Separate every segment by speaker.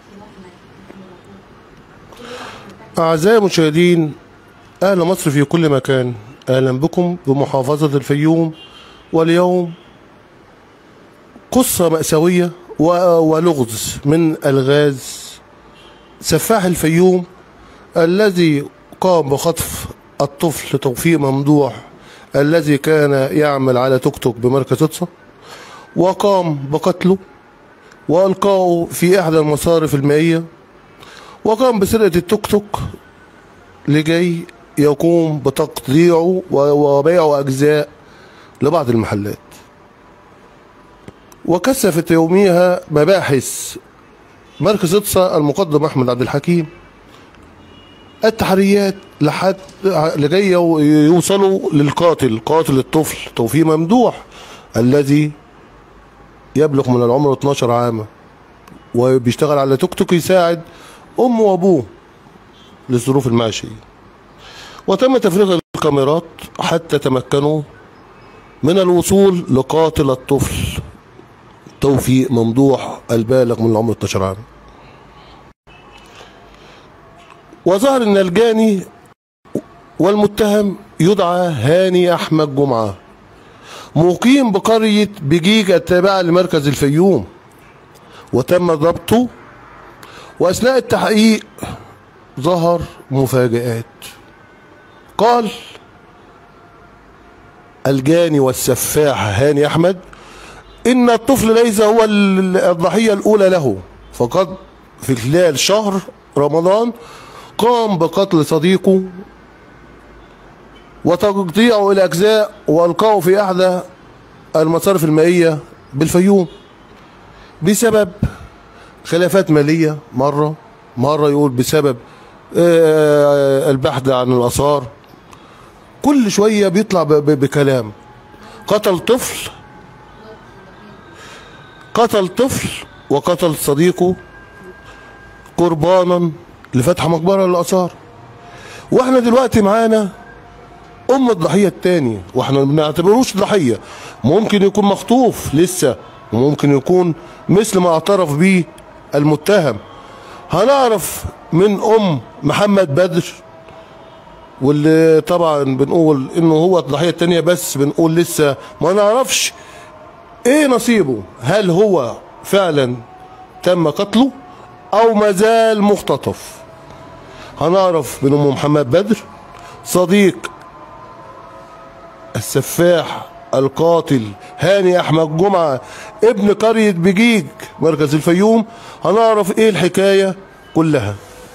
Speaker 1: أعزائي المشاهدين أهل مصر في كل مكان أهلا بكم بمحافظة الفيوم واليوم قصة مأساوية و- ولغز من الغاز سفاح الفيوم الذي قام بخطف الطفل توفيق ممدوح الذي كان يعمل على توك توك بمركز إطسا وقام بقتله وألقاه في إحدى المصارف المائية وقام بسرقة التوك توك لجي يقوم بتقطيعه و- وبيعه أجزاء لبعض المحلات وكثفت يوميها مباحث مركز إطسا المقدم أحمد عبد الحكيم التحريات لحد لجي يوصلوا للقاتل قاتل الطفل توفيق ممدوح الذي يبلغ من العمر 12 عاما وبيشتغل على توك توك يساعد امه وابوه للظروف المعيشيه وتم تفريغ الكاميرات حتى تمكنوا من الوصول لقاتل الطفل توفيق ممدوح البالغ من العمر 12 عام وظهر ان الجاني والمتهم يدعى هاني احمد جمعه مقيم بقريه بجيج التابعه لمركز الفيوم وتم ضبطه واثناء التحقيق ظهر مفاجآت قال الجاني والسفاح هاني احمد ان الطفل ليس هو ال- الضحيه الاولى له فقد في خلال شهر رمضان قام بقتل صديقه وتقطيعه الى اجزاء والقاه في احدى المصارف المائيه بالفيوم بسبب خلافات ماليه مره مره يقول بسبب آه، البحث عن الاثار كل شويه بيطلع ب- ب- بكلام قتل طفل قتل طفل وقتل صديقه قربانا لفتح مقبره للاثار واحنا دلوقتي معانا ام الضحيه التاني واحنا ما بنعتبروش ضحيه ممكن يكون مخطوف لسه وممكن يكون مثل ما اعترف به المتهم هنعرف من ام محمد بدر واللي طبعا بنقول انه هو الضحيه التانيه بس بنقول لسه ما نعرفش ايه نصيبه هل هو فعلا تم قتله او مازال مختطف هنعرف من ام محمد بدر صديق السفاح القاتل هاني احمد جمعه ابن قريه بجيج مركز الفيوم هنعرف ايه الحكايه كلها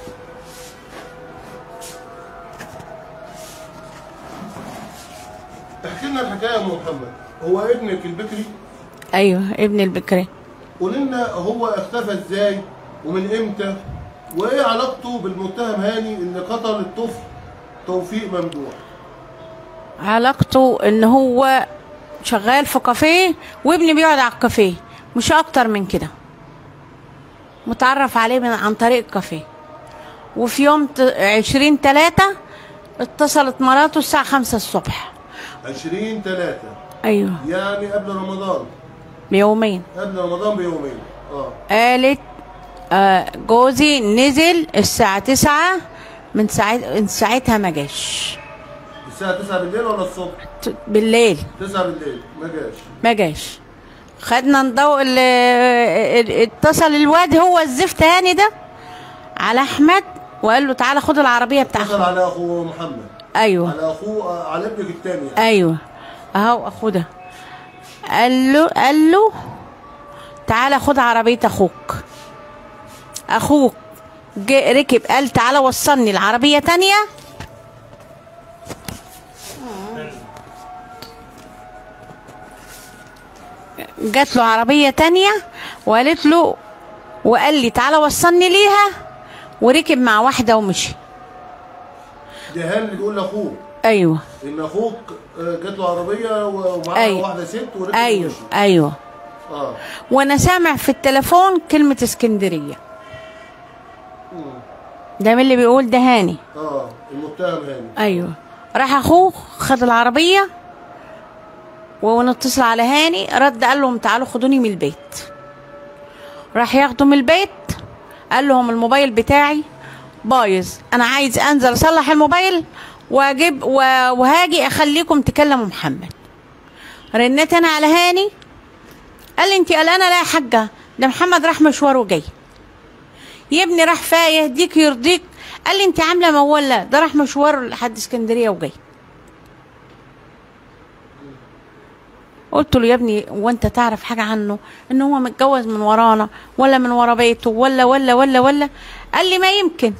Speaker 1: احكي لنا الحكايه يا ام محمد هو ابنك البكري
Speaker 2: ايوه ابن البكري
Speaker 1: قول لنا هو اختفى ازاي ومن امتى وايه علاقته بالمتهم هاني اللي قتل الطفل توفيق ممدوح
Speaker 2: علاقته ان هو شغال في كافيه وابني بيقعد على الكافيه مش اكتر من كده متعرف عليه من عن طريق الكافيه وفي يوم ت- عشرين تلاتة اتصلت مراته الساعة خمسة الصبح
Speaker 1: 20 3
Speaker 2: ايوه
Speaker 1: يعني قبل رمضان
Speaker 2: بيومين
Speaker 1: قبل رمضان بيومين اه
Speaker 2: قالت آه جوزي نزل الساعة تسعة من ساعت من ساعتها ما جاش
Speaker 1: الساعه 9 بالليل ولا الصبح
Speaker 2: ت- بالليل
Speaker 1: 9 بالليل ما جاش
Speaker 2: ما جاش خدنا نضوء ال- ال- اتصل الواد هو الزفت هاني ده على احمد وقال له تعالى خد العربيه
Speaker 1: اتصل
Speaker 2: بتاعتك
Speaker 1: على اخوه محمد
Speaker 2: ايوه
Speaker 1: على اخوه آه، على ابنك الثاني يعني.
Speaker 2: ايوه اهو اخوه ده قال له قال له تعالى خد عربيه اخوك اخوك جه ركب قال تعالى وصلني العربيه تانية جات له عربيه تانية وقالت له وقال لي تعالى وصلني ليها وركب مع واحده ومشي
Speaker 1: ده هاني بيقول لاخوه
Speaker 2: ايوه
Speaker 1: ان اخوك آه، جات له عربيه ومعاها
Speaker 2: أيوة.
Speaker 1: واحده ست وركب
Speaker 2: ايوه
Speaker 1: ومشي.
Speaker 2: ايوه
Speaker 1: اه
Speaker 2: وانا سامع في التليفون كلمة اسكندرية ده من اللي بيقول ده هاني
Speaker 1: اه المتهم هاني
Speaker 2: ايوه راح اخوه خد العربية ونتصل على هاني رد قال لهم تعالوا خدوني من البيت راح ياخدوا من البيت قال لهم الموبايل بتاعي بايظ انا عايز انزل اصلح الموبايل واجيب و- وهاجي اخليكم تكلموا محمد رنيت انا على هاني قال لي انت قلقانه لا يا حاجه ده محمد راح مشوار وجاي يا ابني راح فايه يهديك يرضيك قال لي انت عامله موله ده راح مشوار لحد اسكندريه وجاي قلت له يا ابني وانت تعرف حاجه عنه ان هو متجوز من ورانا ولا من ورا بيته ولا ولا ولا ولا قال لي ما يمكن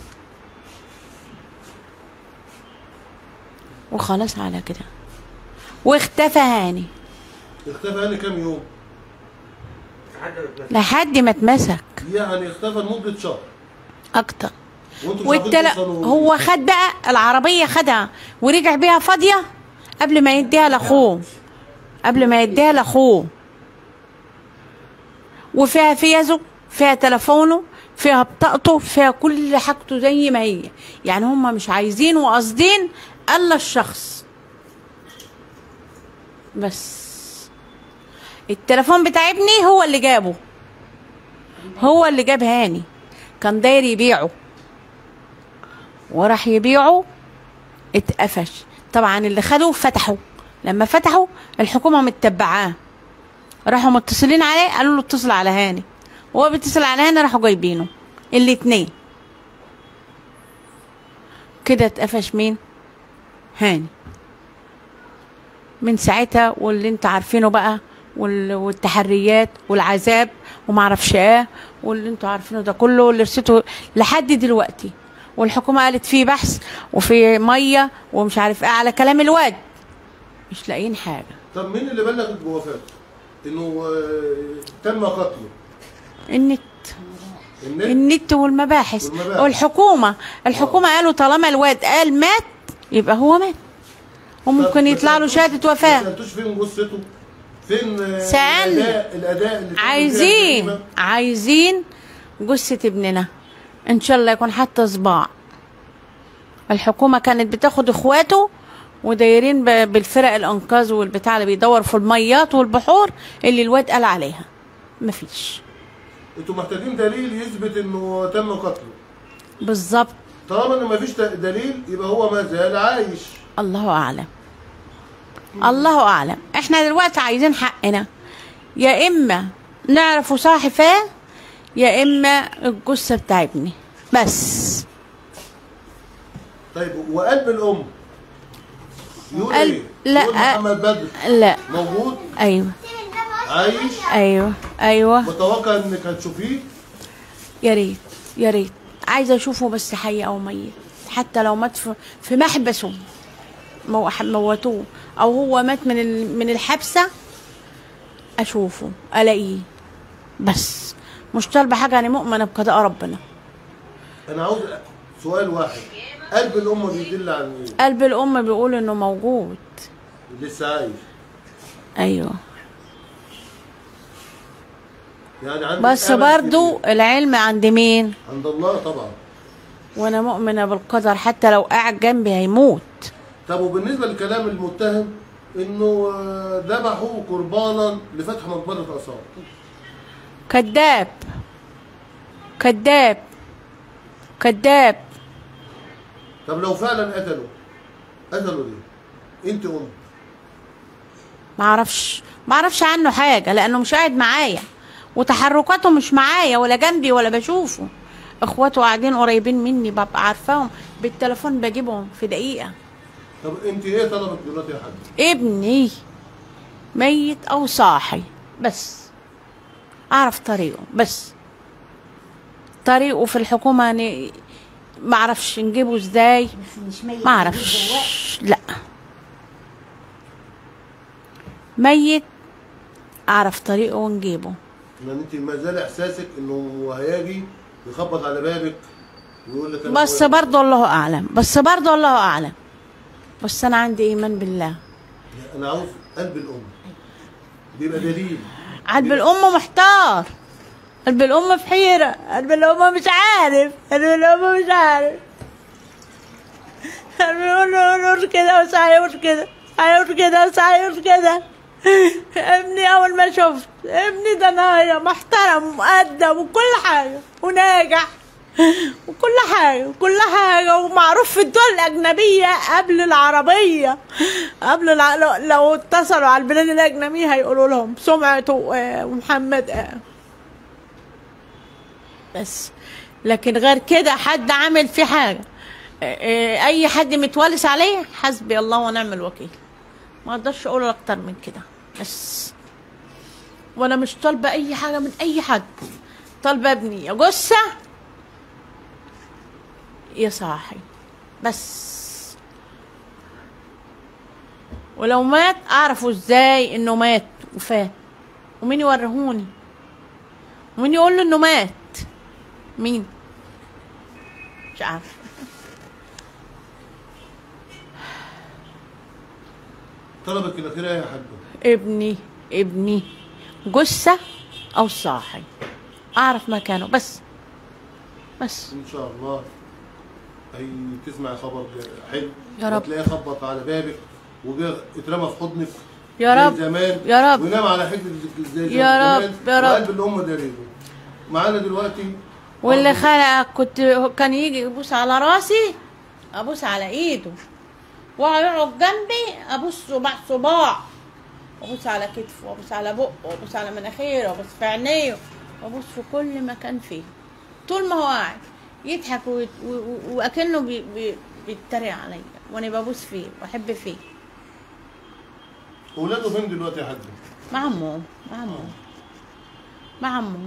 Speaker 2: وخلاص على كده واختفى هاني
Speaker 1: اختفى هاني كام يوم
Speaker 2: لحد ما اتمسك
Speaker 1: يعني اختفى لمده شهر
Speaker 2: اكتر
Speaker 1: وانتوا مش
Speaker 2: والتل...
Speaker 1: عارفين توصلوا-
Speaker 2: هو خد بقى العربية خدها ورجع بيها فاضية قبل ما يديها لاخوه قبل ما يديها لاخوه وفيها فيزه فيها تلفونه فيها بطاقته فيها كل حاجته زي ما هي يعني هم مش عايزين وقاصدين الا الشخص بس التليفون بتاع ابني هو اللي جابه هو اللي جاب هاني كان داير يبيعه وراح يبيعه اتقفش طبعا اللي خدوه فتحوا لما فتحوا الحكومه متبعاه راحوا متصلين عليه قالوا له اتصل على هاني وهو بيتصل على هاني راحوا جايبينه الاتنين كده اتقفش مين هاني من ساعتها واللي انت عارفينه بقى وال- والتحريات والعذاب ومعرفش ايه واللي انتوا عارفينه ده كله اللي رسيته لحد دلوقتي والحكومه قالت في بحث وفي ميه ومش عارف ايه على كلام الواد مش لاقيين حاجه
Speaker 1: طب مين اللي بلغ بوفاته؟ انه آه، تم قتله
Speaker 2: النت
Speaker 1: النت
Speaker 2: النت والمباحث
Speaker 1: والمباحث.
Speaker 2: والحكومه الحكومه قالوا طالما الواد قال مات يبقى هو مات وممكن
Speaker 1: طب
Speaker 2: يطلع له
Speaker 1: ما سألتوش-
Speaker 2: شهاده
Speaker 1: ما
Speaker 2: وفاه
Speaker 1: سالتوش فين جثته؟ فين آه،
Speaker 2: سألنا.
Speaker 1: الاداء الاداء اللي كان
Speaker 2: عايزين
Speaker 1: فيها
Speaker 2: عايزين جثة ابننا ان شاء الله يكون حتى صباع الحكومة كانت بتاخد اخواته ودايرين ب- بالفرق الانقاذ والبتاع اللي بيدور في الميات والبحور اللي الواد قال عليها مفيش
Speaker 1: انتوا محتاجين دليل يثبت انه تم قتله
Speaker 2: بالظبط
Speaker 1: طالما ان مفيش دليل يبقى هو ما زال عايش
Speaker 2: الله اعلم الله اعلم احنا دلوقتي عايزين حقنا يا اما نعرف صاحب فاه يا اما الجثه بتاع ابني بس
Speaker 1: طيب وقلب الام يقول
Speaker 2: قلب-
Speaker 1: ايه؟
Speaker 2: لا.
Speaker 1: يقول محمد بدر
Speaker 2: لا
Speaker 1: موجود
Speaker 2: ايوه
Speaker 1: عايش
Speaker 2: ايوه ايوه
Speaker 1: متوقع انك هتشوفيه
Speaker 2: يا ريت يا ريت عايزه اشوفه بس حي او ميت حتى لو مات في- في محبسه مو- موتوه او هو مات من ال- من الحبسه اشوفه الاقيه بس مش طالبه حاجه انا مؤمنه بقضاء ربنا
Speaker 1: انا عاوز سؤال واحد قلب الام بيدل عن ايه؟
Speaker 2: قلب الام بيقول انه موجود
Speaker 1: لسه عايش
Speaker 2: ايوه
Speaker 1: يعني عندك
Speaker 2: بس
Speaker 1: أمل
Speaker 2: برضو
Speaker 1: كبير.
Speaker 2: العلم عند مين
Speaker 1: عند الله طبعا
Speaker 2: وانا مؤمنه بالقدر حتى لو قاعد جنبي هيموت
Speaker 1: طب وبالنسبه لكلام المتهم انه آه، ذبحوه قربانا لفتح مقبره اثار
Speaker 2: كذاب كذاب كذاب
Speaker 1: طب لو فعلا قتلوا قتلوا ليه؟ انت ام
Speaker 2: ما اعرفش ما اعرفش عنه حاجه لانه مش قاعد معايا وتحركاته مش معايا ولا جنبي ولا بشوفه اخواته قاعدين قريبين مني ببقى عارفاهم بالتليفون بجيبهم في دقيقه
Speaker 1: طب انت ايه طلبك دلوقتي يا حاج؟
Speaker 2: ابني ميت او صاحي بس اعرف طريقه بس طريقه في الحكومه ن... ما اعرفش نجيبه ازاي
Speaker 3: مش ميت
Speaker 2: ما اعرفش لا ميت اعرف طريقه ونجيبه
Speaker 1: ان انت ما زال احساسك انه هيجي يخبط على بابك ويقول لك أنا
Speaker 2: بس
Speaker 1: أبويا.
Speaker 2: برضه الله اعلم بس برضه الله اعلم بس انا عندي ايمان بالله
Speaker 1: انا عاوز قلب الام بيبقى دليل
Speaker 2: قلب الام محتار قلب الام في حيره قلب الام مش عارف قلب الام مش عارف قلب الام يقول كده وساعة يقول كده ساعة يقول كده وساعة يقول كده ابني اول ما شفت ابني ده نايا محترم ومؤدب وكل حاجه وناجح وكل حاجة وكل حاجة ومعروف في الدول الأجنبية قبل العربية قبل الع... لو, لو اتصلوا على البلاد الأجنبية هيقولوا لهم سمعته آه، ومحمد آه. بس لكن غير كده حد عامل فيه حاجة آه، آه، أي حد متولس عليه حسبي الله ونعم الوكيل ما اقدرش اقول اكتر من كده بس وانا مش طالبه اي حاجه من اي حد طالبه ابني يا جثه يا صاحي بس ولو مات اعرفه ازاي انه مات وفات ومين يوريهوني ومين يقول له انه مات مين مش عارفه
Speaker 1: طلبك الاخير ايه يا حاج
Speaker 2: ابني ابني جثة أو صاحي أعرف مكانه بس بس
Speaker 1: ان شاء الله هي تسمع خبر حلو
Speaker 2: يا رب.
Speaker 1: تلاقيه خبط على بابك وجه اترمى في حضنك
Speaker 2: يا
Speaker 1: زي
Speaker 2: رب
Speaker 1: زمان
Speaker 2: يا رب.
Speaker 1: ونام على حجر زي
Speaker 2: يا
Speaker 1: زمان
Speaker 2: رب، يا رب.
Speaker 1: وقلب الام داريله معانا دلوقتي
Speaker 2: واللي خلقك كنت كان يجي يبوس على راسي أبوس على إيده ويقعد جنبي أبوس صباع صباع وأبوس على كتفه وأبوس على بقه وأبوس على مناخيره وأبوس في عينيه وأبوس في كل مكان فيه طول ما هو قاعد يضحك ويت- و- و- وأكنه بي بي بيتريق عليا وأنا ببوس فيه وأحب فيه
Speaker 1: اولاده فين دلوقتي يا حاج
Speaker 2: مع عمه مع عمه مع عمه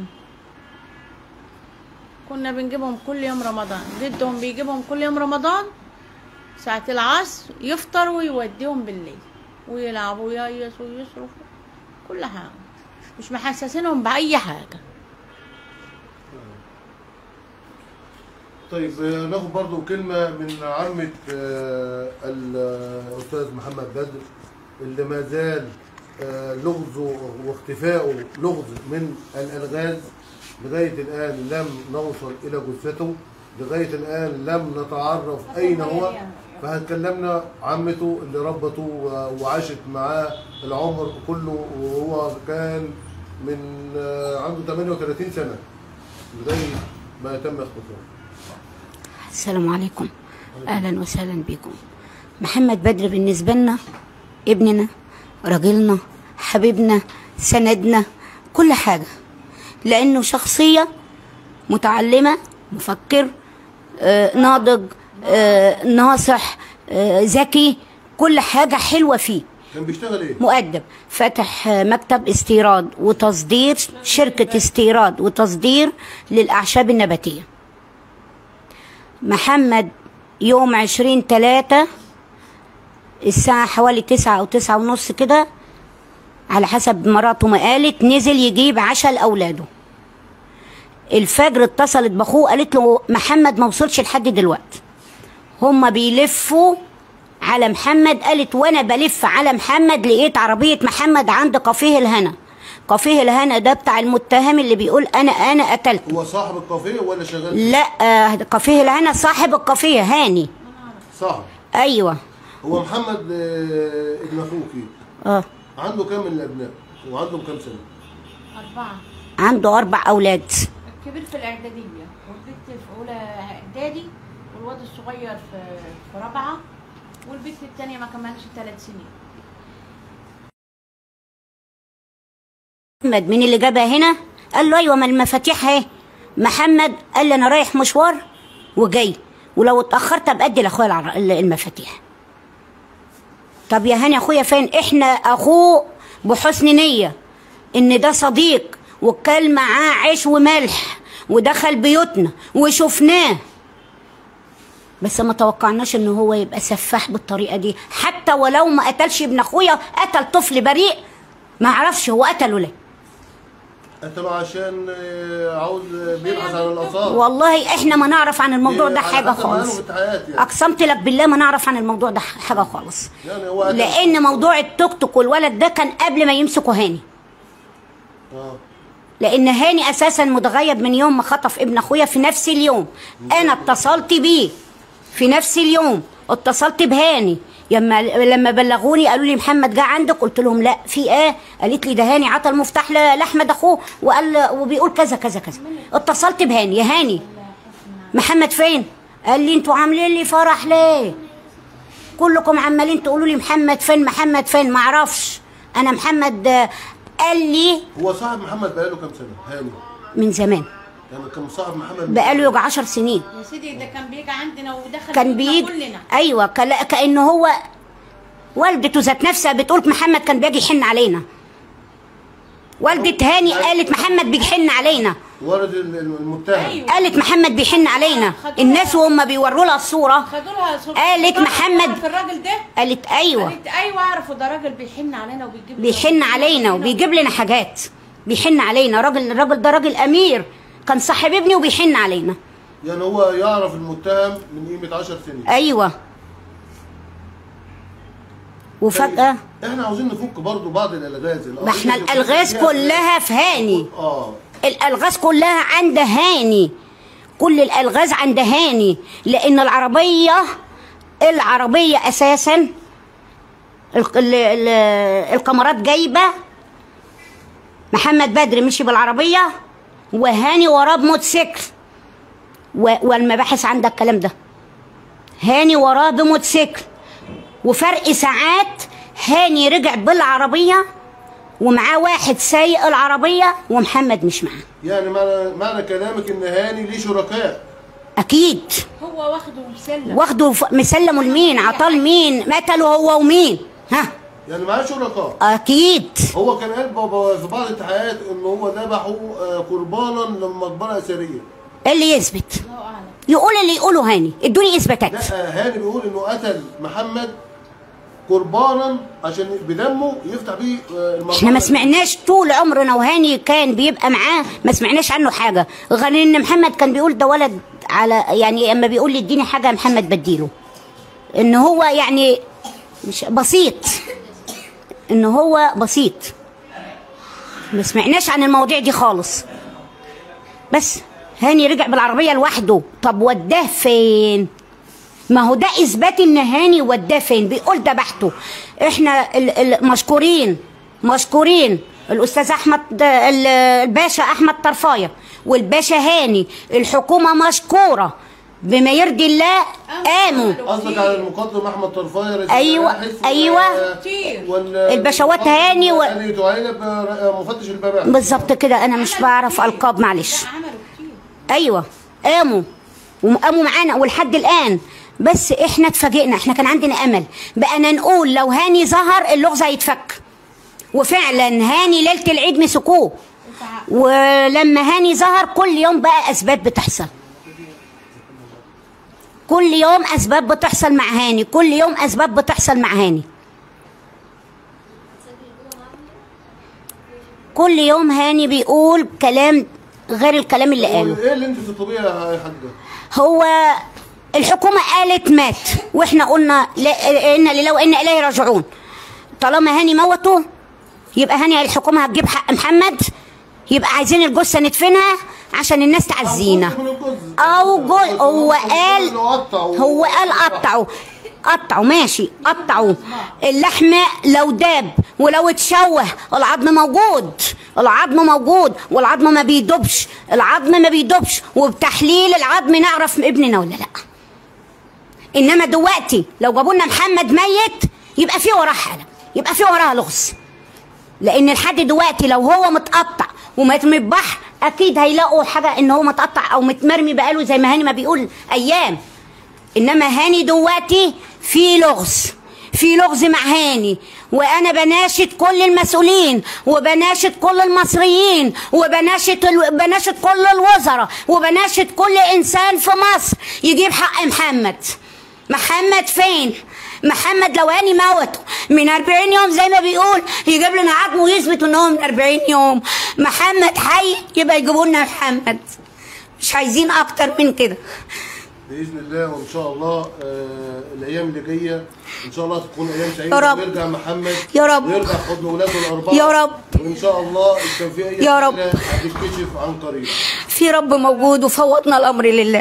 Speaker 2: كنا بنجيبهم كل يوم رمضان جدهم بيجيبهم كل يوم رمضان ساعة العصر يفطر ويوديهم بالليل ويلعبوا وييسوا ويصرفوا كل حاجة مش محسسينهم بأي حاجة
Speaker 1: طيب آه، ناخد برضو كلمة من عمة آه، الأستاذ محمد بدر اللي ما زال آه، لغزه واختفائه لغز من الألغاز لغاية الآن لم نوصل إلى جثته لغاية الآن لم نتعرف أين هو فهتكلمنا عمته اللي ربته و- وعاشت معاه العمر كله وهو كان من آه، عنده 38 سنة لغاية ما يتم اختصاره
Speaker 3: السلام عليكم اهلا وسهلا بكم محمد بدر بالنسبه لنا ابننا راجلنا حبيبنا سندنا كل حاجه لانه شخصيه متعلمه مفكر آه، ناضج آه، ناصح آه، ذكي كل حاجه حلوه فيه
Speaker 1: كان بيشتغل ايه؟
Speaker 3: مؤدب فتح مكتب استيراد وتصدير شركة استيراد وتصدير للأعشاب النباتية محمد يوم عشرين تلاتة الساعة حوالي تسعة أو تسعة ونص كده على حسب مراته ما قالت نزل يجيب عشاء لأولاده الفجر اتصلت بأخوه قالت له محمد ما وصلش لحد دلوقتي هما بيلفوا على محمد قالت وانا بلف على محمد لقيت عربية محمد عند كافيه الهنا كافيه الهنا ده بتاع المتهم اللي بيقول انا انا قتلت
Speaker 1: هو صاحب الكافيه ولا شغال؟
Speaker 3: لا آه كافيه الهنا صاحب الكافيه هاني
Speaker 1: صاحب
Speaker 3: ايوه
Speaker 1: هو محمد آه، ابن اخوك
Speaker 3: اه
Speaker 1: عنده كام من الابناء؟ وعنده كام سنه؟
Speaker 2: أربعة
Speaker 3: عنده اربع اولاد
Speaker 2: الكبير في الإعدادية والبنت في أولى إعدادي والواد الصغير في في رابعة والبنت التانية ما كملش ثلاث سنين
Speaker 3: محمد مين اللي جابها هنا قال له ايوه ما المفاتيح اهي محمد قال لي انا رايح مشوار وجاي ولو اتاخرت ابقى ادي لاخويا العر- المفاتيح طب يا هاني اخويا فين احنا اخوه بحسن نيه ان ده صديق وكل معاه عيش وملح ودخل بيوتنا وشفناه بس ما توقعناش ان هو يبقى سفاح بالطريقه دي حتى ولو ما قتلش ابن اخويا قتل طفل بريء ما اعرفش هو قتله ليه
Speaker 1: قتله عشان آه، عاوز آه، بيبحث عن الاثار
Speaker 3: والله احنا ما نعرف عن الموضوع ده
Speaker 1: على
Speaker 3: حاجه
Speaker 1: حسب
Speaker 3: خالص
Speaker 1: معلومة حياتي يعني.
Speaker 3: اقسمت لك بالله ما نعرف عن الموضوع ده حاجه خالص
Speaker 1: يعني هو قتل-
Speaker 3: لان موضوع التوك توك والولد ده كان قبل ما يمسكوا هاني
Speaker 1: اه
Speaker 3: لان هاني اساسا متغيب من يوم ما خطف ابن اخويا في نفس اليوم انا اتصلت بيه في نفس اليوم اتصلت بهاني لما لما بلغوني قالوا لي محمد جه عندك قلت لهم لا في ايه قالت لي ده هاني عطى المفتاح ل- لاحمد اخوه وقال وبيقول كذا كذا كذا اتصلت بهاني يا هاني محمد فين قال لي انتوا عاملين لي فرح ليه كلكم عمالين تقولوا لي محمد فين محمد فين ما اعرفش انا محمد آه، قال لي
Speaker 1: هو صاحب محمد بقاله كام سنه هاني
Speaker 3: من زمان
Speaker 1: يعني كان صاحب محمد
Speaker 3: بقاله يجي 10 سنين
Speaker 2: يا سيدي ده كان بيجي عندنا ودخل
Speaker 3: كان
Speaker 2: بيوتنا
Speaker 3: بيجي
Speaker 2: كلنا
Speaker 3: ايوه كلا- كانه هو والدته ذات نفسها بتقول محمد كان بيجي يحن علينا والدة هاني قالت محمد بيحن علينا
Speaker 1: ولد ال- ال- المتهم
Speaker 2: أيوة.
Speaker 3: قالت محمد بيحن علينا الناس وهم بيوروا لها الصوره
Speaker 2: خدوا لها صورة
Speaker 3: قالت محمد-
Speaker 2: في الراجل ده
Speaker 3: قالت ايوه
Speaker 2: قالت ايوه اعرفوا ده راجل بيحن علينا وبيجيب
Speaker 3: بيحن علينا وبيجيب لنا حاجات بيحن علينا راجل الراجل ده راجل امير كان صاحب ابني وبيحن علينا
Speaker 1: يعني هو يعرف المتهم من قيمه 10 سنين
Speaker 3: ايوه وفجاه
Speaker 1: احنا عاوزين نفك برضو بعض الالغاز
Speaker 3: ما احنا الالغاز كلها في هاني
Speaker 1: اه
Speaker 3: الالغاز كلها عند هاني كل الالغاز عند هاني لان العربيه العربيه اساسا ال- ال- ال- الكاميرات جايبه محمد بدر مشي بالعربيه وهاني وراه بموتوسيكل و- والمباحث عندها الكلام ده هاني وراه بموتوسيكل وفرق ساعات هاني رجع بالعربيه ومعاه واحد سايق العربيه ومحمد مش معاه
Speaker 1: يعني معنى معنى كلامك ان هاني ليه شركاء
Speaker 3: اكيد
Speaker 2: هو واخده وسلم
Speaker 3: واخده ف- مسلمه لمين عطال مين قتله هو ومين ها
Speaker 1: يعني معاه شركاء
Speaker 3: اكيد
Speaker 1: هو كان قال بابا في بعض التحقيقات ان هو ذبحه آه، قربانا لمقبره اثريه
Speaker 3: إيه اللي يثبت
Speaker 2: الله اعلم
Speaker 3: يقول اللي يقوله هاني ادوني اثباتات
Speaker 1: لا آه، هاني بيقول انه قتل محمد قربانا عشان بدمه يفتح بيه آه، المقبره
Speaker 3: احنا ما سمعناش طول عمرنا وهاني كان بيبقى معاه ما سمعناش عنه حاجه غير ان محمد كان بيقول ده ولد على يعني اما بيقول لي اديني حاجه يا محمد بديله ان هو يعني مش بسيط ان هو بسيط ما سمعناش عن المواضيع دي خالص بس هاني رجع بالعربيه لوحده طب وداه فين ما هو ده اثبات ان هاني وداه فين بيقول ذبحته احنا ال- ال- مشكورين مشكورين الاستاذ احمد ال- الباشا احمد طرفايه والباشا هاني الحكومه مشكوره بما يرضي الله قاموا
Speaker 1: قصدك على المقدم احمد طرفايه رئيس
Speaker 3: أيوة،
Speaker 1: المباحث
Speaker 3: أيوة.
Speaker 2: كتير.
Speaker 3: البشوات هاني و-
Speaker 1: هاني تعينب آه، مفتش المباحث
Speaker 3: بالظبط كده انا مش بعرف القاب معلش
Speaker 2: عملوا كتير
Speaker 3: ايوه قاموا وقاموا معانا ولحد الان بس احنا اتفاجئنا احنا كان عندنا امل بقينا نقول لو هاني ظهر اللغز هيتفك وفعلا هاني ليله العيد مسكوه ولما هاني ظهر كل يوم بقى اسباب بتحصل كل يوم اسباب بتحصل مع هاني كل يوم اسباب بتحصل مع هاني كل يوم هاني بيقول كلام غير الكلام اللي قاله
Speaker 1: ايه اللي انت تطلبيه يا حاج
Speaker 3: هو الحكومة قالت مات واحنا قلنا لا إن لله وإنا إليه راجعون طالما هاني موته يبقى هاني الحكومة هتجيب حق محمد يبقى عايزين الجثة ندفنها عشان الناس تعزينا أو جزء هو قال هو قال قطعوا قطعوا ماشي قطعوا اللحم لو داب ولو اتشوه العظم موجود العظم موجود والعظم ما بيدوبش العظم ما بيدوبش وبتحليل العظم نعرف ابننا ولا لا انما دلوقتي لو جابوا لنا محمد ميت يبقى في وراه حاله يبقى في وراها لغز لان لحد دلوقتي لو هو متقطع ومرمي بحر اكيد هيلاقوا حاجه ان هو متقطع او متمرمي بقاله زي ما هاني ما بيقول ايام انما هاني دلوقتي في لغز في لغز مع هاني وانا بناشد كل المسؤولين وبناشد كل المصريين وبناشد ال... بناشد كل الوزراء وبناشد كل انسان في مصر يجيب حق محمد محمد فين محمد لو هاني موته من 40 يوم زي ما بيقول يجيب لنا عظمه ويثبت ان هو من 40 يوم محمد حي يبقى يجيبوا لنا محمد مش عايزين اكتر من كده
Speaker 1: باذن الله وان شاء الله آه الايام اللي جايه ان شاء الله تكون ايام سعيده
Speaker 3: يا رب.
Speaker 1: ويرجع محمد
Speaker 3: يا رب.
Speaker 1: ويرجع في حضن ولاده الاربعه
Speaker 3: يا رب.
Speaker 1: وان شاء الله التوفيق
Speaker 3: يا رب.
Speaker 1: هتتكشف عن قريب
Speaker 3: في رب موجود وفوضنا الامر لله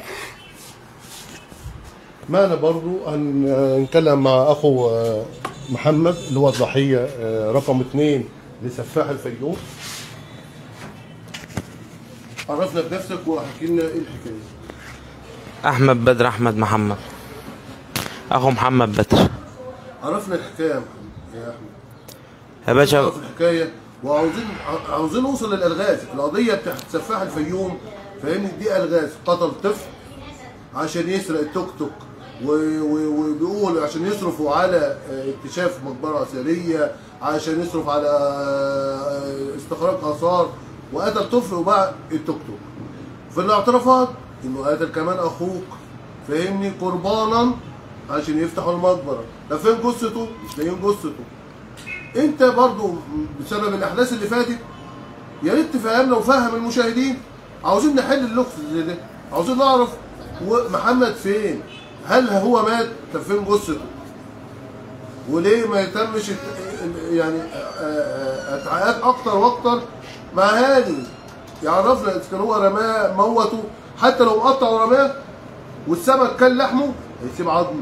Speaker 1: معنا برضو هن- هنتكلم مع اخو آه، محمد اللي هو الضحيه آه، رقم اثنين لسفاح الفيوم عرفنا بنفسك وحكي لنا ايه الحكايه
Speaker 4: احمد بدر احمد محمد اخو محمد بدر
Speaker 1: عرفنا الحكايه يا محمد يا احمد
Speaker 4: يا باشا
Speaker 1: نعرف الحكايه وعاوزين عاوزين نوصل للالغاز القضيه بتاعت سفاح الفيوم فاهمني دي الغاز قتل طفل عشان يسرق التوك توك و- و- وبيقول عشان يصرفوا على آه، اكتشاف مقبره اثريه عشان يصرف على آه، استخراج اثار وقتل طفل وباع التوك توك في الاعترافات انه قتل كمان اخوك فاهمني قربانا عشان يفتحوا المقبره ده فين جثته مش لاقيين جثته انت برضو بسبب الاحداث اللي فاتت يا ريت تفهمنا وفهم المشاهدين عاوزين نحل اللغز زي ده عاوزين نعرف هو محمد فين هل هو مات طب فين جثته وليه ما يتمش الت- يعني آه، آه، اتعاقات اكتر واكتر مع هاني يعرفنا اذا كان هو رماه موته حتى لو قطع ورماه والسمك كان لحمه هيسيب عظمه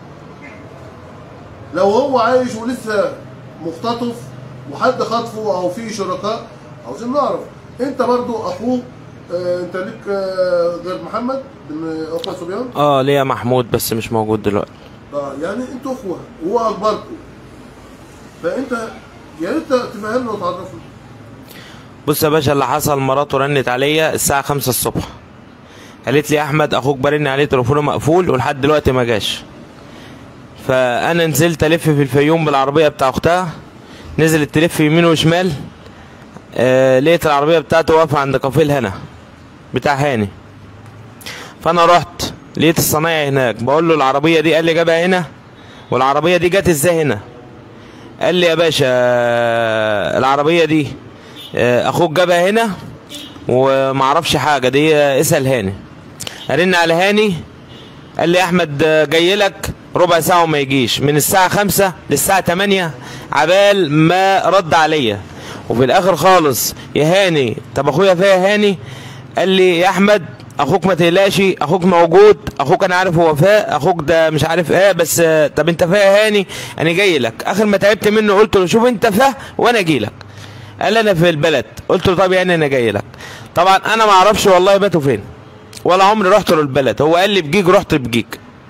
Speaker 1: لو هو عايش ولسه مختطف وحد خطفه او في شركاء عاوزين نعرف انت برضو اخوه آه، انت ليك آه، غير محمد من اخوه صبيان
Speaker 4: اه ليا محمود بس مش موجود دلوقتي
Speaker 1: اه يعني انتوا اخوه وهو اكبركم فانت يا ريت تفهمنا وتعرفنا
Speaker 4: بص يا باشا اللي حصل مراته رنت عليا الساعة خمسة الصبح قالت لي يا احمد اخوك برن عليه تليفونه مقفول ولحد دلوقتي ما جاش فانا نزلت الف في الفيوم بالعربيه بتاع اختها نزلت تلف يمين وشمال آه لقيت العربيه بتاعته واقفه عند كافيه الهنا بتاع هاني فانا رحت لقيت الصنايعي هناك بقول له العربيه دي قال لي جابها هنا والعربيه دي جت ازاي هنا قال لي يا باشا آه، العربيه دي آه، اخوك جابها هنا ومعرفش حاجه دي آه، اسال هاني ارن على هاني قال لي احمد آه، جاي لك ربع ساعه وما يجيش من الساعه خمسة للساعه 8 عبال ما رد عليا وفي الاخر خالص يا هاني طب اخويا فيا هاني قال لي يا احمد اخوك ما تقلقش اخوك موجود اخوك انا عارف هو فاء اخوك ده مش عارف ايه بس آه، طب انت فيا هاني انا جاي لك اخر ما تعبت منه قلت له شوف انت فاء وانا اجي لك قال لي انا في البلد قلت له طب يعني انا جاي لك طبعا انا ما اعرفش والله باتوا فين ولا عمري رحت له البلد هو قال لي بجيج رحت بجيج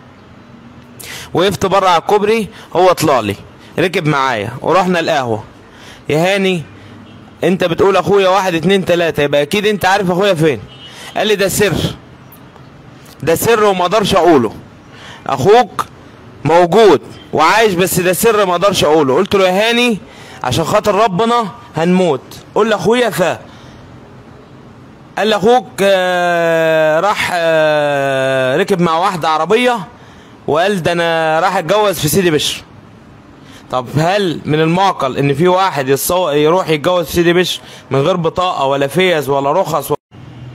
Speaker 4: وقفت بره على الكوبري هو طلع لي ركب معايا ورحنا القهوه يا هاني انت بتقول اخويا واحد اتنين تلاته يبقى اكيد انت عارف اخويا فين قال لي ده سر ده سر وما اقدرش اقوله اخوك موجود وعايش بس ده سر ما اقدرش اقوله قلت له يا هاني عشان خاطر ربنا هنموت قول لاخويا ف قال لي اخوك آه، راح آه، ركب مع واحده عربيه وقال ده انا راح اتجوز في سيدي بشر طب هل من المعقل ان في واحد يصو... يروح يتجوز في سيدي بشر من غير بطاقه ولا فيز ولا رخص و...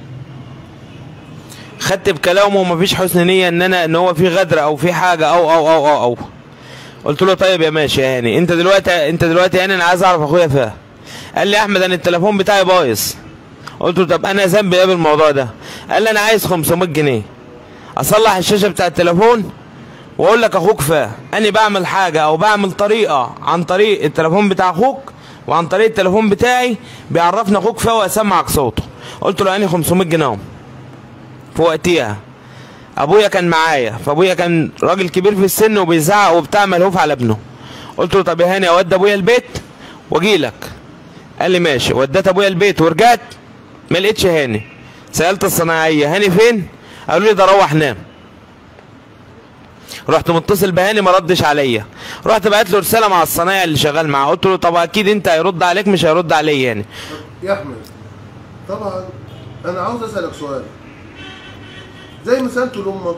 Speaker 4: خدت بكلامه ومفيش حسن نيه ان انا ان هو في غدر او في حاجه او او او او, أو. قلت له طيب يا ماشي يا هاني انت دلوقتي انت دلوقتي يعني انا عايز اعرف اخويا فين قال لي يا احمد انا التليفون بتاعي بايظ قلت له طب انا ذنبي ايه بالموضوع ده قال لي انا عايز 500 جنيه اصلح الشاشه بتاع التليفون واقول لك اخوك فا اني بعمل حاجه او بعمل طريقه عن طريق التليفون بتاع اخوك وعن طريق التليفون بتاعي بيعرفني اخوك فا واسمعك صوته قلت له اني 500 جنيه في وقتها ابويا كان معايا فابويا كان راجل كبير في السن وبيزعق وبتاع ملهوف على ابنه قلت له طب يا هاني اودي ابويا البيت واجي لك قال لي ماشي وديت ابويا البيت ورجعت ما لقيتش هاني سالت الصناعيه هاني فين قالوا لي ده روح نام رحت متصل بهاني ما ردش عليا رحت بعت له رساله مع الصنايعي اللي شغال معاه قلت له طب اكيد انت هيرد عليك مش هيرد عليا يعني
Speaker 1: يا احمد طبعا انا عاوز اسالك سؤال زي ما سالته لامك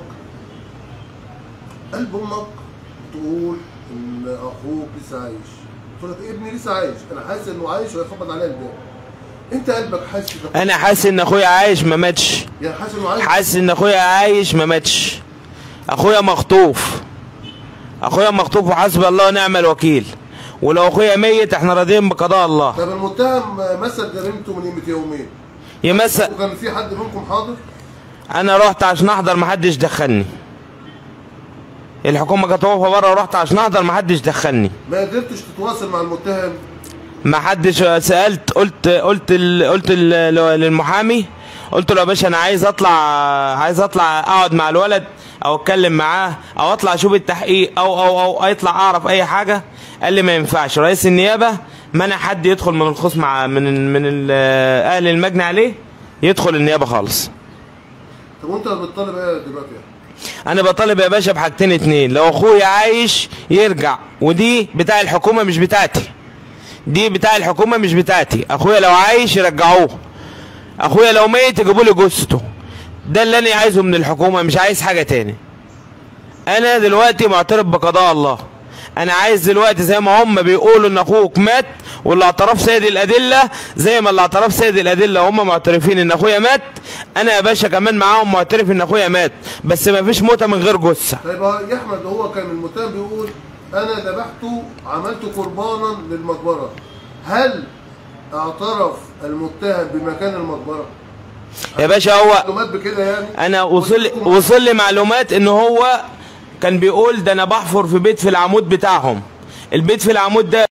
Speaker 1: قلب امك تقول ان اخوك لسه عايش قلت لك ابني لسه عايش انا حاسس انه عايش وهيخبط عليا الباب انت قلبك حاسس إن-
Speaker 4: انا حاسس ان اخويا عايش ما ماتش
Speaker 1: يعني حاسس انه عايش
Speaker 4: حاسس ان اخويا عايش ما ماتش اخويا مخطوف اخويا مخطوف وحسبي الله ونعم الوكيل ولو اخويا ميت احنا راضيين بقضاء الله
Speaker 1: طب المتهم مثل جريمته من قيمه يومين
Speaker 4: يمثل
Speaker 1: وكان في حد منكم حاضر
Speaker 4: انا رحت عشان احضر محدش دخلني الحكومه كانت واقفه بره ورحت عشان احضر محدش دخلني
Speaker 1: ما قدرتش تتواصل مع المتهم
Speaker 4: ما حدش سالت قلت قلت ال- قلت ال- للمحامي قلت له يا باشا انا عايز اطلع عايز اطلع اقعد مع الولد او اتكلم معاه او اطلع اشوف التحقيق او او او اطلع اعرف اي حاجه قال لي ما ينفعش رئيس النيابه منع حد يدخل من الخصم مع من من ال- اهل المجني عليه يدخل النيابه خالص
Speaker 1: طب وانت بتطالب ايه دلوقتي يعني؟
Speaker 4: انا بطالب يا باشا بحاجتين اتنين لو اخويا عايش يرجع ودي بتاع الحكومه مش بتاعتي دي بتاع الحكومه مش بتاعتي اخويا لو عايش يرجعوه اخويا لو ميت يجيبوا لي جثته ده اللي انا عايزه من الحكومه مش عايز حاجه تاني انا دلوقتي معترف بقضاء الله انا عايز دلوقتي زي ما هم بيقولوا ان اخوك مات واللي اعترف سيد الادله زي ما اللي اعترف سيد الادله هم معترفين ان اخويا مات انا يا باشا كمان معاهم معترف ان اخويا مات بس ما فيش موته من غير جثه
Speaker 1: طيب هو يا احمد هو كان المتهم بيقول انا ذبحته عملت قربانا للمقبره هل اعترف المتهم بمكان المقبره؟
Speaker 4: يا باشا هو
Speaker 1: معلومات بكده يعني
Speaker 4: انا وصل وصل لي معلومات ان هو كان بيقول ده انا بحفر في بيت في العمود بتاعهم البيت في العمود ده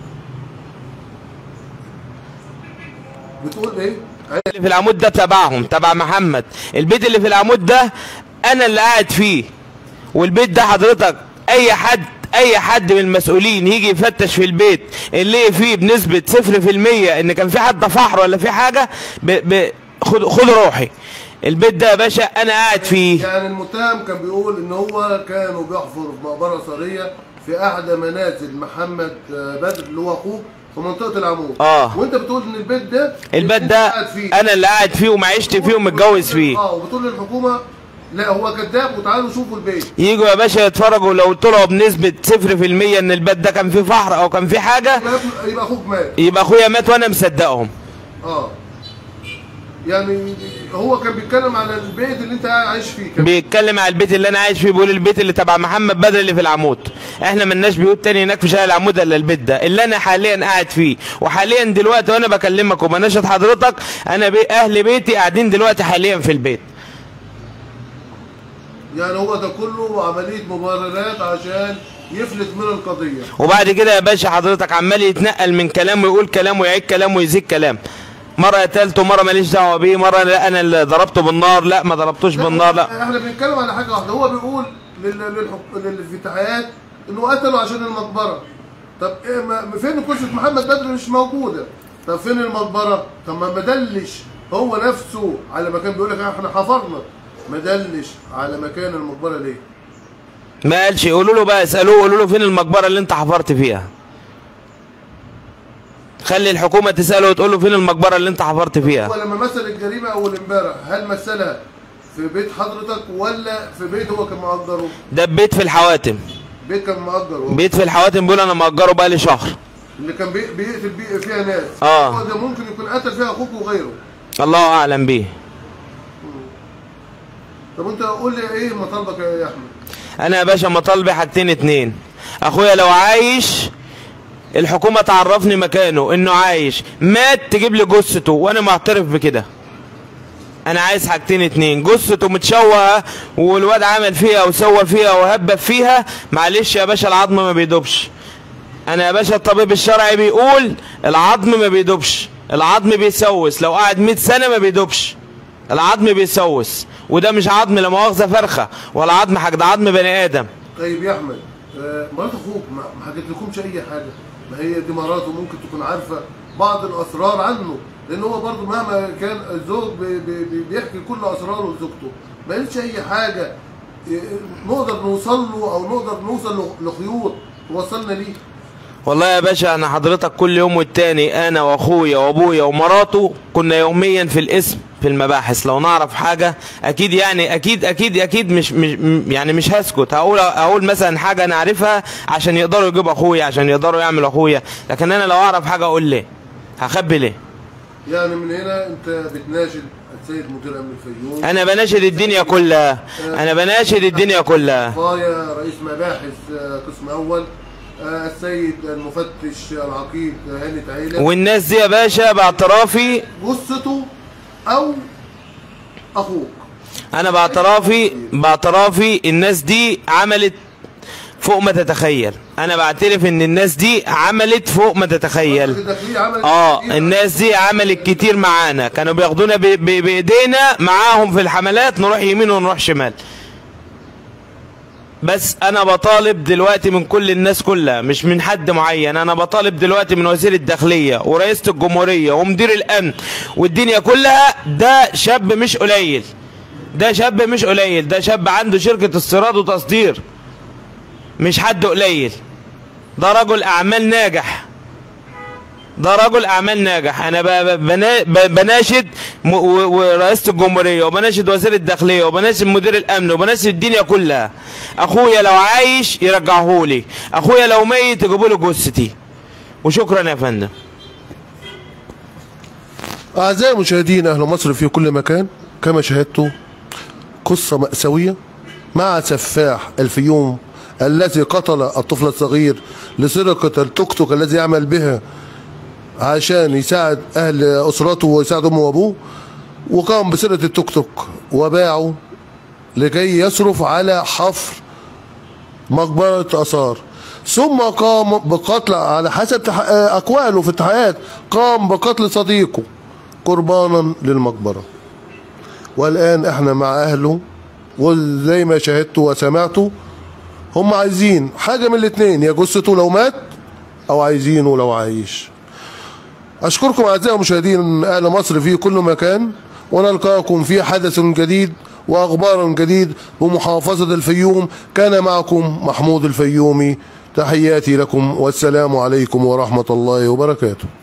Speaker 1: بتقول ايه؟
Speaker 4: اللي في العمود ده تبعهم تبع محمد البيت اللي في العمود ده انا اللي قاعد فيه والبيت ده حضرتك اي حد اي حد من المسؤولين يجي يفتش في البيت اللي فيه بنسبة صفر في المية ان كان في حد فحر ولا في حاجة ب... ب... خد خد روحي البيت ده يا باشا انا قاعد فيه
Speaker 1: يعني المتهم كان بيقول ان هو كانوا بيحفروا في مقبره ثريه في احدى منازل محمد آه، بدر اللي هو اخوه في منطقه العمود
Speaker 4: آه.
Speaker 1: وانت بتقول ان البيت ده
Speaker 4: البيت
Speaker 1: أنت
Speaker 4: ده
Speaker 1: قاعد فيه.
Speaker 4: انا اللي قاعد فيه ومعيشت فيه ومتجوز فيه
Speaker 1: اه وبتقول للحكومه لا هو كذاب وتعالوا شوفوا البيت
Speaker 4: يجوا يا باشا يتفرجوا لو طلعوا بنسبة صفر في المية ان البيت ده كان فيه فحر او كان فيه حاجة
Speaker 1: يبقى- يبقى اخوك مات
Speaker 4: يبقى اخويا مات وانا مصدقهم
Speaker 1: اه يعني هو كان بيتكلم على البيت اللي انت عايش فيه كان
Speaker 4: بيتكلم على البيت اللي انا عايش فيه بيقول البيت اللي تبع محمد بدر اللي في العمود احنا ملناش بيوت تاني هناك في شارع العمود الا البيت ده اللي انا حاليا قاعد فيه وحاليا دلوقتي وانا بكلمك وبناشد حضرتك انا بي اهل بيتي قاعدين دلوقتي حاليا في البيت
Speaker 1: يعني هو ده كله عمليه مبررات عشان يفلت من القضيه
Speaker 4: وبعد كده يا باشا حضرتك عمال يتنقل من كلام ويقول كلام ويعيد كلام ويزيد كلام مرة قتلته مرة ماليش دعوة بيه مرة لا أنا اللي ضربته بالنار لا ما ضربتوش بالنار لا
Speaker 1: احنا بنتكلم على حاجه واحده هو بيقول لل- للحك- للفتحيات انه قتلوا عشان المقبره طب إيه ما فين قصه محمد بدر مش موجوده طب فين المقبره طب ما ما دلش هو نفسه على مكان بيقول لك احنا حفرنا ما دلش على مكان المقبره ليه
Speaker 4: ما قالش قولوا له بقى اسألوه قولوا له فين المقبرة اللي أنت حفرت فيها خلي الحكومة تسأله وتقول له فين المقبرة اللي أنت حفرت
Speaker 1: هو
Speaker 4: فيها
Speaker 1: لما مثل الجريمه اول امبارح هل مثلها في بيت حضرتك ولا في بيت هو كان مأجره
Speaker 4: ده بيت في الحواتم
Speaker 1: بيت كان مأجره
Speaker 4: بيت في الحواتم بيقول أنا مأجره بقالي شهر
Speaker 1: اللي كان بي- بيقتل بي- فيها ناس
Speaker 4: آه.
Speaker 1: هو ده ممكن يكون قتل فيها اخوك وغيره
Speaker 4: الله أعلم بيه
Speaker 1: طب انت قول لي ايه مطالبك يا احمد
Speaker 4: انا يا باشا مطالبي حاجتين اتنين اخويا لو عايش الحكومة تعرفني مكانه انه عايش مات تجيب لي جثته وانا معترف بكده انا عايز حاجتين اتنين جثته متشوهة والواد عمل فيها وسوى فيها وهبب فيها معلش يا باشا العظم ما بيدوبش انا يا باشا الطبيب الشرعي بيقول العظم ما بيدوبش العظم بيسوس لو قعد 100 سنة ما بيدوبش العظم بيسوس وده مش عظم لا مؤاخذة فرخة ولا عظم حاجة ده عظم بني ادم
Speaker 1: طيب يا احمد آه، مرات اخوك ما ما حكيت لكمش اي حاجه ما هي دي مراته ممكن تكون عارفه بعض الاسرار عنه لان هو برضه مهما كان الزوج بي بي بي- بيحكي كل اسراره لزوجته ما قالتش اي حاجه آه، نقدر نوصل له او نقدر نوصل ل- لخيوط توصلنا ليه
Speaker 4: والله يا باشا انا حضرتك كل يوم والتاني انا واخويا وابويا ومراته كنا يوميا في الاسم في المباحث لو نعرف حاجة اكيد يعني اكيد اكيد اكيد مش, مش م- يعني مش هسكت هقول هقول مثلا حاجة انا عارفها عشان يقدروا يجيبوا اخويا عشان يقدروا يعملوا اخويا لكن انا لو اعرف حاجة اقول ليه هخبي ليه
Speaker 1: يعني من هنا انت بتناشد السيد مدير امن الفيوم
Speaker 4: انا بناشد الدنيا كلها انا بناشد الدنيا كلها
Speaker 1: طايا رئيس مباحث آه، قسم اول آه، السيد المفتش العقيد هاني تعيلة
Speaker 4: والناس دي يا باشا باعترافي
Speaker 1: جثته او اخوك
Speaker 4: انا باعترافي باعترافي الناس دي عملت فوق ما تتخيل انا بعترف ان الناس دي عملت فوق ما تتخيل اه الناس دي عملت كتير معانا كانوا بياخدونا ب- ب- بايدينا معاهم في الحملات نروح يمين ونروح شمال بس انا بطالب دلوقتي من كل الناس كلها مش من حد معين انا بطالب دلوقتي من وزير الداخليه ورئيسه الجمهوريه ومدير الامن والدنيا كلها ده شاب مش قليل ده شاب مش قليل ده شاب عنده شركه استيراد وتصدير مش حد قليل ده رجل اعمال ناجح ده رجل اعمال ناجح انا ب- ب- بنا- ب- بناشد م- و- ورئاسه الجمهوريه وبناشد وزير الداخليه وبناشد مدير الامن وبناشد الدنيا كلها اخويا لو عايش يرجعهولي اخويا لو ميت يجيبوا له جثتي وشكرا يا فندم
Speaker 1: أعزائي المشاهدين أهل مصر في كل مكان كما شاهدتوا قصة مأساوية مع سفاح الفيوم الذي قتل الطفل الصغير لسرقة التوك توك الذي يعمل بها عشان يساعد أهل أسرته ويساعد أمه وأبوه وقام بسرقة التوك توك وباعه لكي يصرف على حفر مقبرة آثار ثم قام بقتل على حسب تح... أقواله في التحقيقات قام بقتل صديقه قربانا للمقبرة والآن احنا مع أهله وزي ما شاهدتوا وسمعتوا هم عايزين حاجة من الاتنين يا جثته لو مات أو عايزينه لو عايش أشكركم أعزائي المشاهدين أهل مصر في كل مكان ونلقاكم في حدث جديد وأخبار جديد بمحافظة الفيوم كان معكم محمود الفيومي تحياتي لكم والسلام عليكم ورحمة الله وبركاته